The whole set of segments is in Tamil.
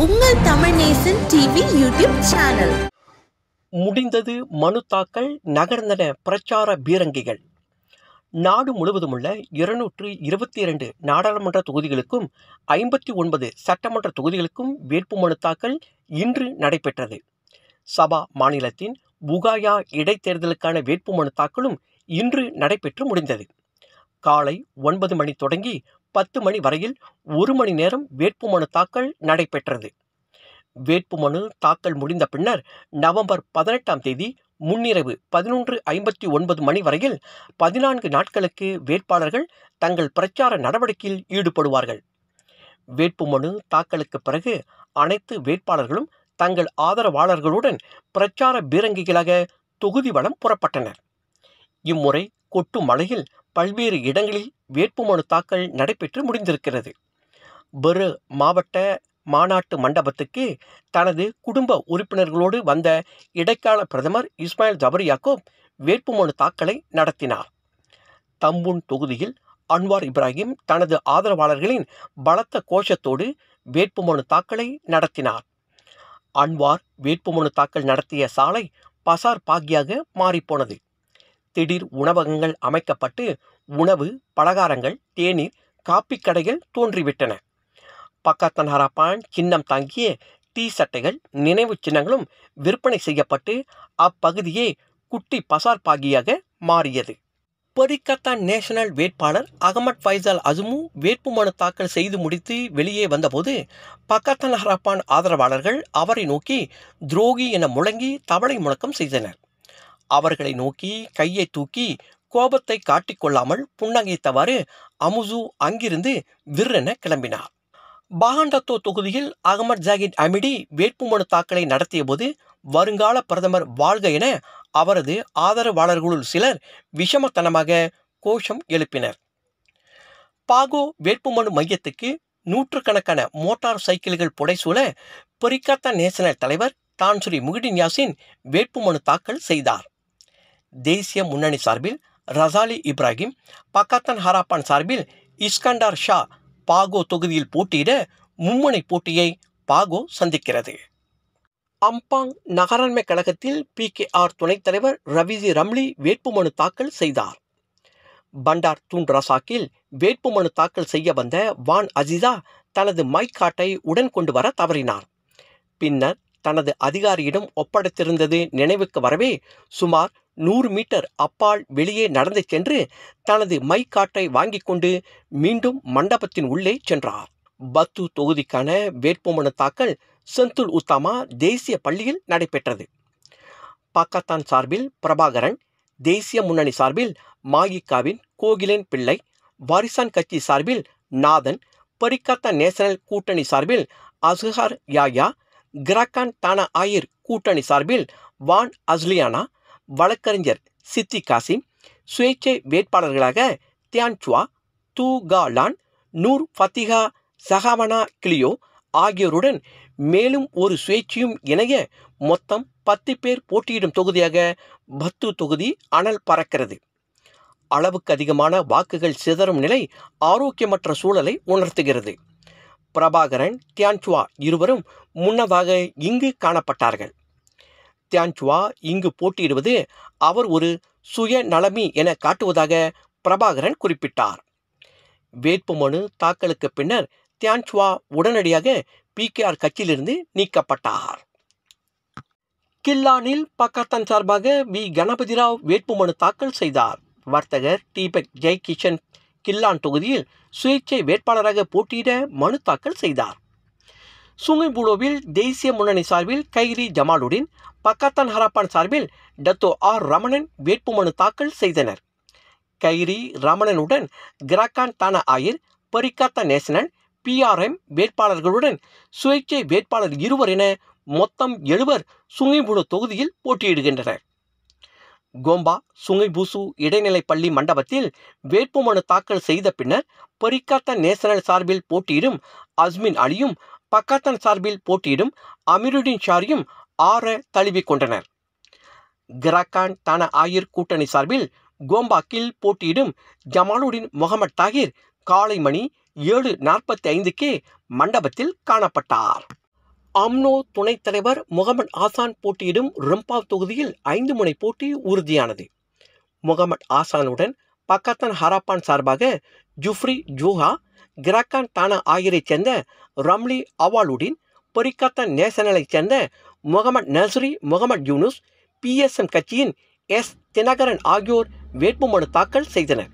உங்கள் Tamil Nesan TV YouTube channel முடிந்தது மனு தாக்கல் நகர்ந்தன பிரச்சார பீரங்கிகள் நாடு முழுவதுமுள்ள இருநூற்று இருபத்தி இரண்டு நாடாளுமன்ற தொகுதிகளுக்கும் ஐம்பத்தி ஒன்பது சட்டமன்ற தொகுதிகளுக்கும் வேட்புமனு தாக்கல் இன்று நடைபெற்றது சபா மாநிலத்தின் புகாயா இடைத்தேர்தலுக்கான வேட்புமனு தாக்கலும் இன்று நடைபெற்று முடிந்தது காலை ஒன்பது மணி தொடங்கி பத்து மணி வரையில் ஒரு மணி நேரம் வேட்புமனு தாக்கல் நடைபெற்றது வேட்புமனு தாக்கல் முடிந்த பின்னர் நவம்பர் பதினெட்டாம் தேதி முன்னிரவு பதினொன்று ஐம்பத்தி ஒன்பது மணி வரையில் பதினான்கு நாட்களுக்கு வேட்பாளர்கள் தங்கள் பிரச்சார நடவடிக்கையில் ஈடுபடுவார்கள் வேட்புமனு தாக்கலுக்கு பிறகு அனைத்து வேட்பாளர்களும் தங்கள் ஆதரவாளர்களுடன் பிரச்சார பீரங்கிகளாக தொகுதி வளம் புறப்பட்டனர் இம்முறை கொட்டு மழையில் பல்வேறு இடங்களில் வேட்புமனு தாக்கல் நடைபெற்று முடிந்திருக்கிறது பெரு மாவட்ட மாநாட்டு மண்டபத்துக்கு தனது குடும்ப உறுப்பினர்களோடு வந்த இடைக்கால பிரதமர் இஸ்மாயில் ஜபர் யாக்கூப் வேட்புமனு தாக்கலை நடத்தினார் தம்பூன் தொகுதியில் அன்வார் இப்ராஹிம் தனது ஆதரவாளர்களின் பலத்த கோஷத்தோடு வேட்புமனு தாக்கலை நடத்தினார் அன்வார் வேட்புமனு தாக்கல் நடத்திய சாலை பசார் பாக்கியாக மாறிப்போனது திடீர் உணவகங்கள் அமைக்கப்பட்டு உணவு பலகாரங்கள் தேநீர் காப்பி கடைகள் தோன்றிவிட்டன பக்கத்தன் ஹராப்பான் சின்னம் தாங்கிய டீ சட்டைகள் நினைவு சின்னங்களும் விற்பனை செய்யப்பட்டு அப்பகுதியே குட்டி பசார் பாகியாக மாறியது பொரிக்கத்தான் நேஷனல் வேட்பாளர் அகமட் ஃபைசல் அசுமு வேட்புமனு தாக்கல் செய்து முடித்து வெளியே வந்தபோது பக்கத்தன் ஹராப்பான் ஆதரவாளர்கள் அவரை நோக்கி துரோகி என முழங்கி தவளை முழக்கம் செய்தனர் அவர்களை நோக்கி கையை தூக்கி கோபத்தை காட்டிக்கொள்ளாமல் புன்னகைத்தவாறு அமுசு அங்கிருந்து விற்றென கிளம்பினார் பாகண்டத்தோ தொகுதியில் அகமது ஜாகித் அமிடி வேட்புமனு தாக்கலை நடத்தியபோது வருங்கால பிரதமர் வாழ்க என அவரது ஆதரவாளர்களுள் சிலர் விஷமத்தனமாக கோஷம் எழுப்பினர் பாகோ வேட்புமனு மையத்துக்கு நூற்றுக்கணக்கான மோட்டார் சைக்கிள்கள் புடைசூழ பொரிக்காத்தா நேஷனல் தலைவர் தான்சுரி முகிடின் யாசின் வேட்புமனு தாக்கல் செய்தார் தேசிய முன்னணி சார்பில் ரசாலி இப்ராஹிம் பக்காத்தன் ஹராப்பான் சார்பில் இஸ்கண்டார் ஷா பாகோ தொகுதியில் போட்டியிட மும்முனை போட்டியை பாகோ சந்திக்கிறது அம்பாங் நகராண்மை கழகத்தில் பி கே ஆர் துணைத் தலைவர் ரவிஜி ரம்லி வேட்புமனு தாக்கல் செய்தார் பண்டார் தூன் ரசாக்கில் வேட்புமனு தாக்கல் செய்ய வந்த வான் அஜிதா தனது மைக் காட்டை உடன் கொண்டு வர தவறினார் பின்னர் தனது அதிகாரியிடம் ஒப்படைத்திருந்தது நினைவுக்கு வரவே சுமார் நூறு மீட்டர் அப்பால் வெளியே நடந்து சென்று தனது மைக் காட்டை வாங்கிக் கொண்டு மீண்டும் மண்டபத்தின் உள்ளே சென்றார் பத்து தொகுதிக்கான வேட்புமனு தாக்கல் செந்துல் உத்தாமா தேசிய பள்ளியில் நடைபெற்றது பாக்கத்தான் சார்பில் பிரபாகரன் தேசிய முன்னணி சார்பில் மாயிக்காவின் கோகிலேன் பிள்ளை வாரிசான் கட்சி சார்பில் நாதன் பரிக்காத்தா நேஷனல் கூட்டணி சார்பில் அசுஹார் யாயா கிராக்கான் தானா ஆயிர் கூட்டணி சார்பில் வான் அஸ்லியானா வழக்கறிஞர் சித்தி காசிம் சுயேட்சை வேட்பாளர்களாக தியான்சுவா தூ கா லான் நூர் ஃபத்திகா சஹாவனா கிளியோ ஆகியோருடன் மேலும் ஒரு சுயேட்சையும் இணைய மொத்தம் பத்து பேர் போட்டியிடும் தொகுதியாக பத்து தொகுதி அனல் பறக்கிறது அளவுக்கு அதிகமான வாக்குகள் சிதறும் நிலை ஆரோக்கியமற்ற சூழலை உணர்த்துகிறது பிரபாகரன் தியான்சுவா இருவரும் முன்னதாக இங்கு காணப்பட்டார்கள் தியான்சுவா இங்கு போட்டியிடுவது அவர் ஒரு சுய நலமி என காட்டுவதாக பிரபாகரன் குறிப்பிட்டார் வேட்புமனு தாக்கலுக்கு பின்னர் தியான்சுவா உடனடியாக பிகேஆர் கட்சியிலிருந்து நீக்கப்பட்டார் கில்லானில் பக்கத்தன் சார்பாக வி கணபதி ராவ் வேட்புமனு தாக்கல் செய்தார் வர்த்தகர் தீபக் ஜெய் கிஷன் கில்லான் தொகுதியில் சுயேட்சை வேட்பாளராக போட்டியிட மனு தாக்கல் செய்தார் சுங்கைபுலோவில் தேசிய முன்னணி சார்பில் கைரி ஜமாலுடன் பக்கத்தான் ஹராப்பான் சார்பில் டத்தோ ஆர் ரமணன் வேட்புமனு தாக்கல் செய்தனர் கைரி ரமணனுடன் கிராக்கான் தானா ஆயிர் பரிக்காத்தா நேஷனல் பிஆர்எம் வேட்பாளர்களுடன் சுயேட்சை வேட்பாளர் இருவர் என மொத்தம் எழுவர் சுங்கைபுலு தொகுதியில் போட்டியிடுகின்றனர் கோம்பா சுங்கைபூசு இடைநிலை பள்ளி மண்டபத்தில் வேட்புமனு தாக்கல் செய்த பின்னர் பரிக்காத்தா நேஷனல் சார்பில் போட்டியிடும் அஸ்மின் அலியும் பக்காத்தன் சார்பில் போட்டியிடும் அமீருடின் ஷாரியும் ஆற தழுவிக் கொண்டனர் கிராக்கான் தான ஆயிர் கூட்டணி சார்பில் கோம்பாக்கில் போட்டியிடும் ஜமாலுடின் முகமது தாகிர் காலை மணி ஏழு நாற்பத்தி ஐந்துக்கே மண்டபத்தில் காணப்பட்டார் அம்னோ துணைத் தலைவர் முகமது ஆசான் போட்டியிடும் ரும்பாவ் தொகுதியில் ஐந்து முனை போட்டி உறுதியானது முகமது ஆசானுடன் பக்கத்தன் ஹராப்பான் சார்பாக ஜுஃப்ரி ஜூஹா கிராக்கான் தானா ஆகியரைச் சேர்ந்த ரம்லி அவாலுடின் பொரிக்காத்தன் நேசனலைச் சேர்ந்த Mohamad Nasri Mohamad Yunus PSM கட்சியின் எஸ் தினகரன் ஆகியோர் வேட்புமனு தாக்கல் செய்தனர்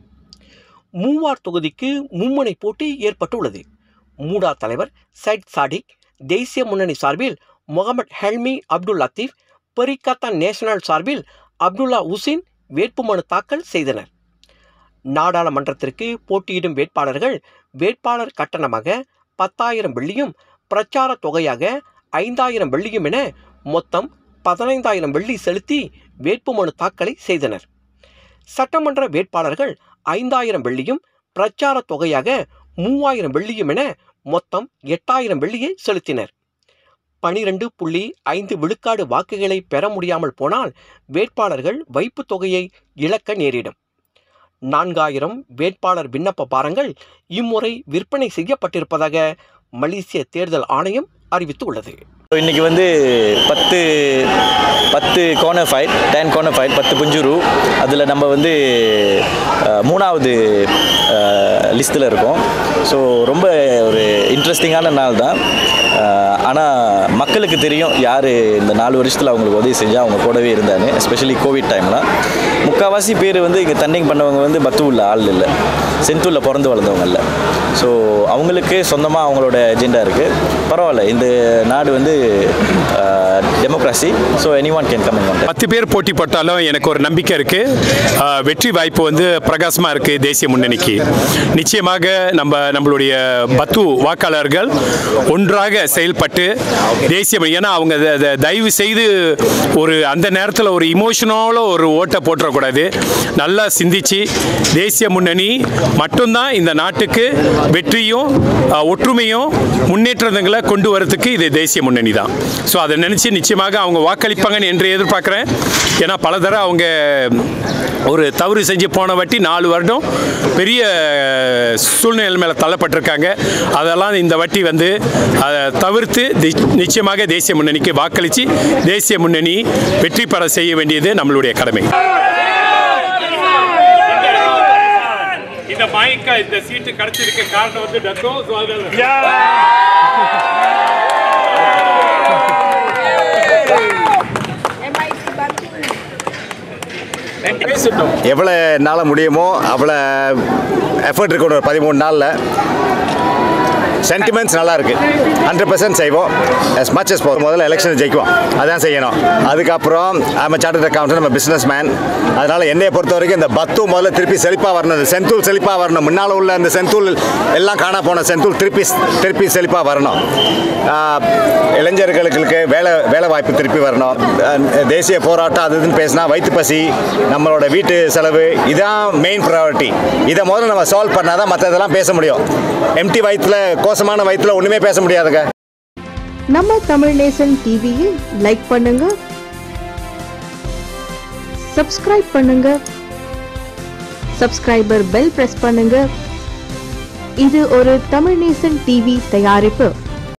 மூவார் தொகுதிக்கு மும்முனை போட்டி ஏற்பட்டுள்ளது மூடா தலைவர் சைட் சாடிக் தேசிய முன்னணி சார்பில் Mohamad Helmi Abdul Latif Perikatan Nasional சார்பில் அப்துல்லா உசின் வேட்புமனு தாக்கல் செய்தனர் நாடாளுமன்றத்திற்கு போட்டியிடும் வேட்பாளர்கள் வேட்பாளர் கட்டணமாக பத்தாயிரம் வெள்ளியும் பிரச்சார தொகையாக ஐந்தாயிரம் வெள்ளியும் என மொத்தம் பதினைந்தாயிரம் வெள்ளி செலுத்தி வேட்புமனு தாக்கலை செய்தனர் சட்டமன்ற வேட்பாளர்கள் ஐந்தாயிரம் வெள்ளியும் பிரச்சார தொகையாக மூவாயிரம் வெள்ளியும் என மொத்தம் எட்டாயிரம் வெள்ளியை செலுத்தினர் பனிரெண்டு புள்ளி ஐந்து விழுக்காடு வாக்குகளை பெற முடியாமல் போனால் வேட்பாளர்கள் வைப்புத் தொகையை இழக்க நேரிடும் நான்காயிரம் வேட்பாளர் விண்ணப்ப பாரங்கள் இம்முறை விற்பனை செய்யப்பட்டிருப்பதாக மலேசிய தேர்தல் ஆணையம் அறிவித்துள்ளது இன்னைக்கு வந்து பத்து பத்து corner fight ten corner fight பத்து புஞ்சுரு அதில் நம்ம வந்து அஹ், மூணாவது லிஸ்ட்டில் இருக்கோம் ஸோ ரொம்ப ஒரு இன்ட்ரெஸ்டிங்கான நாள் தான் ஆனால் மக்களுக்கு தெரியும் யார் இந்த நாலு வருஷத்தில் அவங்களுக்கு உதவி செஞ்சால் அவங்க கூடவே இருந்தாங்க எஸ்பெஷலி கோவிட் டைமில் முக்கால்வாசி பேர் வந்து இங்கே தண்ணிங் பண்ணவங்க வந்து பத்துவில் ஆள் இல்லை செந்தூரில் பிறந்து வளர்ந்தவங்க இல்லை ஸோ அவங்களுக்கு சொந்தமாக அவங்களோட எஜெண்டா இருக்குது பரவாயில்ல இந்த நாடு வந்து democracy so any one can come and பத்து பேர் போட்டி போட்டாலும் எனக்கு ஒரு நம்பிக்கை இருக்கு ஆஹ் வெற்றி வாய்ப்பு வந்து பிரகாசமா இருக்கு தேசிய முன்னணிக்கு நிச்சயமாக நம்ம நம்மளுடைய பத்து வாக்காளர்கள் ஒன்றாக செயல்பட்டு தேசிய முன்னணி- ஏன்னா அவங்க த- த- தயவு செய்து ஒரு அந்த நேரத்தில் ஒரு இமோஷனோட ஒரு ஓட்டை போட்டுறக்கூடாது நல்லா சிந்திச்சு தேசிய முன்னணி மட்டும்தான் இந்த நாட்டுக்கு வெற்றியும் ஆஹ், ஒற்றுமையும் முன்னேற்றங்களை கொண்டு வரதுக்கு இது தேசிய முன்னணி தான் ஸோ அதை நினச்சி நிச்சயமாக அவங்க வாக்களிப்பாங்கன்னு என்று எதிர்பார்க்குறேன் ஏன்னா பல தடவை அவங்க ஒரு தவறு செஞ்சு போன வாட்டி நாலு வருடம் பெரிய சூழ்நிலை மேலே தள்ளப்பட்டிருக்காங்க அதெல்லாம் இந்த வாட்டி வந்து அதை தவிர்த்து தி- நிச்சயமாக தேசிய முன்னணிக்கு வாக்களித்து தேசிய முன்னணி வெற்றி பெற செய்ய வேண்டியது நம்மளுடைய கடமை இந்த மாய்க்கா இந்த சீட்டு கிடைச்சிருக்க காரணம் வந்து டத்தோ எவ்வளோ நாள் முடியுமோ அவ்வளோ எஃபர்ட் இருக்கணும் ஒரு பதிமூணு நாளில் சென்டிமெண்ட்ஸ் நல்லா இருக்கு ஹண்ட்ரட் பர்சன்ட் செய்வோம் as much as possible முதல்ல எலெக்ஷன் ஜெயிக்குவோம் அதான் செய்யணும் அதுக்கப்புறம் நம்ம சார்ட்டட் அக்கௌண்ட் நம்ம பிஸ்னஸ் மேன் அதனால் என்னையை பொறுத்த வரைக்கும் இந்த பத்து முதல்ல திருப்பி செழிப்பாக வரணும் இந்த செந்தூல் செழிப்பாக வரணும் முன்னால் உள்ள அந்த செந்தூல் எல்லாம் காணா போன செந்தூல் திருப்பி திருப்பி செழிப்பாக வரணும் ஆஹ், இளைஞர்களுக்கு வேலை வேலை வாய்ப்பு திருப்பி வரணும் அஹ், தேசிய போராட்டம் அது இதுன்னு பேசினா வயிற்று பசி நம்மளோட வீட்டு செலவு இதான் மெயின் ப்ரையாரிட்டி இதை முதல்ல நம்ம சால்வ் பண்ணால் தான் மற்றதெல்லாம் பேச முடியும் எம்டி வயிற்றில் கோசமான வயிற்றில் ஒன்றுமே பேச முடியாதுங்க நம்ம தமிழ் நேசன் டிவியை லைக் பண்ணுங்க சப்ஸ்கிரைப் பண்ணுங்க சப்ஸ்கிரைபர் பெல் பிரஸ் பண்ணுங்க இது ஒரு தமிழ் நேசன் டிவி தயாரிப்பு